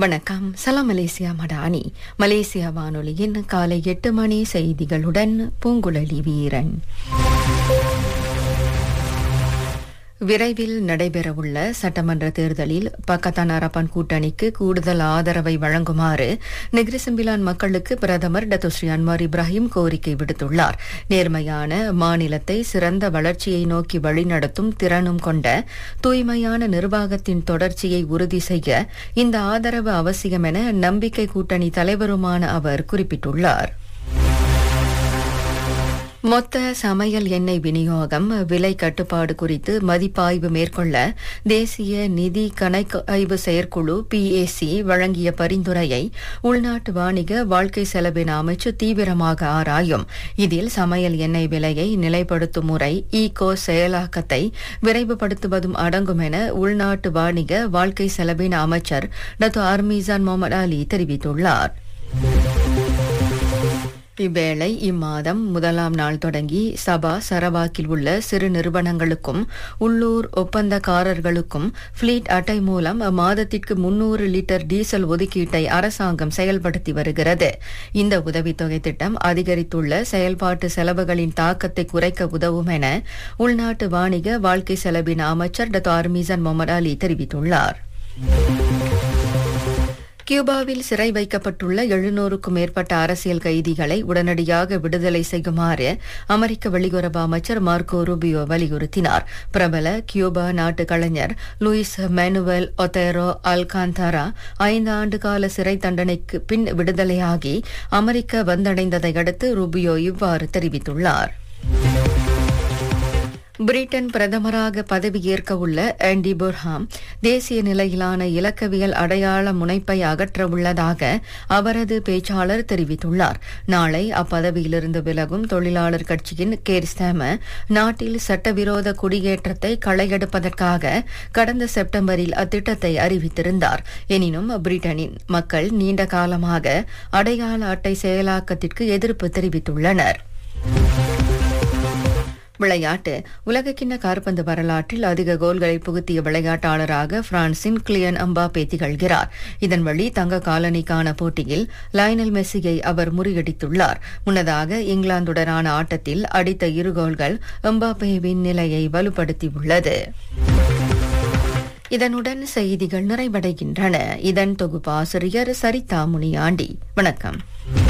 வணக்கம் சலாம் Malaysia Madani Malaysia வானொலியின் காலை எட்டு மணி செய்திகளுடன் பூங்குழலி வீரன் விரைவில் நடைபெறவுள்ள சட்டமன்ற தேர்தலில் பக்கத்தான் அரப்பான் கூட்டணிக்கு கூடுதல் ஆதரவை வழங்குமாறு நெக்ரிசம்பிலான் மக்களுக்கு பிரதமர் டத்துஸ்ரீ அன்வார் இப்ராஹிம் கோரிக்கை விடுத்துள்ளார் நேர்மையான மாநிலத்தை சிறந்த வளர்ச்சியை நோக்கி வழிநடத்தும் திறனும் கொண்ட தூய்மையான நிர்வாகத்தின் தொடர்ச்சியை உறுதி செய்ய இந்த ஆதரவு அவசியம் என நம்பிக்கை கூட்டணி தலைவருமான அவர் குறிப்பிட்டுள்ளார் மொத்த சமையல் எண்ணெய் விநியோகம் விலை கட்டுப்பாடு குறித்து மதிப்பாய்வு மேற்கொள்ள தேசிய நிதி கணக்காய்வு செயற்குழு பிஏசி வழங்கிய பரிந்துரையை உள்நாட்டு வாணிக வாழ்க்கை செலவின அமைச்சு தீவிரமாக ஆராயும் இதில் சமையல் எண்ணெய் விலையை நிலைப்படுத்தும் முறை ஈகோ செயலாக்கத்தை விரைவுபடுத்துவதும் அடங்கும் என உள்நாட்டு வாணிக வாழ்க்கை செலவின அமைச்சர் டத்து அர்மீசான் முகமது அலி தெரிவித்துள்ளார் இவ்வேளை இம்மாதம் முதலாம் நாள் தொடங்கி சபா சரவாக்கில் உள்ள சிறு நிறுவனங்களுக்கும் உள்ளூர் ஒப்பந்தக்காரர்களுக்கும் ஃபிளீட் அட்டை மூலம் மாதத்திற்கு முன்னூறு லிட்டர் டீசல் ஒதுக்கீட்டை அரசாங்கம் செயல்படுத்தி வருகிறது இந்த உதவித்தொகை திட்டம் அதிகரித்துள்ள செயல்பாட்டு செலவுகளின் தாக்கத்தை குறைக்க உதவும் என உள்நாட்டு வாணிக வாழ்க்கை செலவின அமைச்சர் டத்து அர்மீசன் முகமது அலி தெரிவித்துள்ளார் கியூபாவில் சிறை வைக்கப்பட்டுள்ள எழுநூறுக்கும் மேற்பட்ட அரசியல் கைதிகளை உடனடியாக விடுதலை செய்யுமாறு அமெரிக்க வெளியுறவு அமைச்சர் மார்க்கோ ரூபியோ வலியுறுத்தினார் பிரபல கியூபா நாட்டு கலைஞர் லூயிஸ் மேனுவல் ஒத்தேரோ அல்காந்தாரா ஐந்து ஆண்டு கால சிறை தண்டனைக்கு பின் விடுதலையாகி அமெரிக்க வந்தடைந்ததை அடுத்து ரூபியோ இவ்வாறு தெரிவித்துள்ளார் பிரிட்டன் பிரதமராக பதவியேற்க உள்ள ஆண்டி புர்ஹாம் தேசிய நிலையிலான இலக்கவியல் அடையாள முனைப்பை அகற்ற உள்ளதாக அவரது பேச்சாளர் தெரிவித்துள்ளார் நாளை அப்பதவியிலிருந்து விலகும் தொழிலாளர் கட்சியின் கேர்ஸ்தாம நாட்டில் சட்டவிரோத குடியேற்றத்தை களையெடுப்பதற்காக கடந்த செப்டம்பரில் அத்திட்டத்தை அறிவித்திருந்தார் எனினும் பிரிட்டனின் மக்கள் நீண்ட காலமாக அடையாள அட்டை செயலாக்கத்திற்கு எதிர்ப்பு தெரிவித்துள்ளனர் விளையாட்டு உலகக்கிண்ண காற்பந்து வரலாற்றில் அதிக கோல்களை புகுத்திய விளையாட்டாளராக பிரான்சின் கிளியன் அம்பாபே திகழ்கிறார் இதன் வழி தங்க காலனிக்கான போட்டியில் லயனல் மெஸ்ஸியை அவர் முறியடித்துள்ளார் முன்னதாக இங்கிலாந்துடனான ஆட்டத்தில் அடித்த இரு கோல்கள் எம்பாபேவின் நிலையை வலுப்படுத்தியுள்ளது இதனுடன் செய்திகள் நிறைவடைகின்றன இதன் தொகுப்பாசிரியர் சரிதா முனியாண்டி வணக்கம்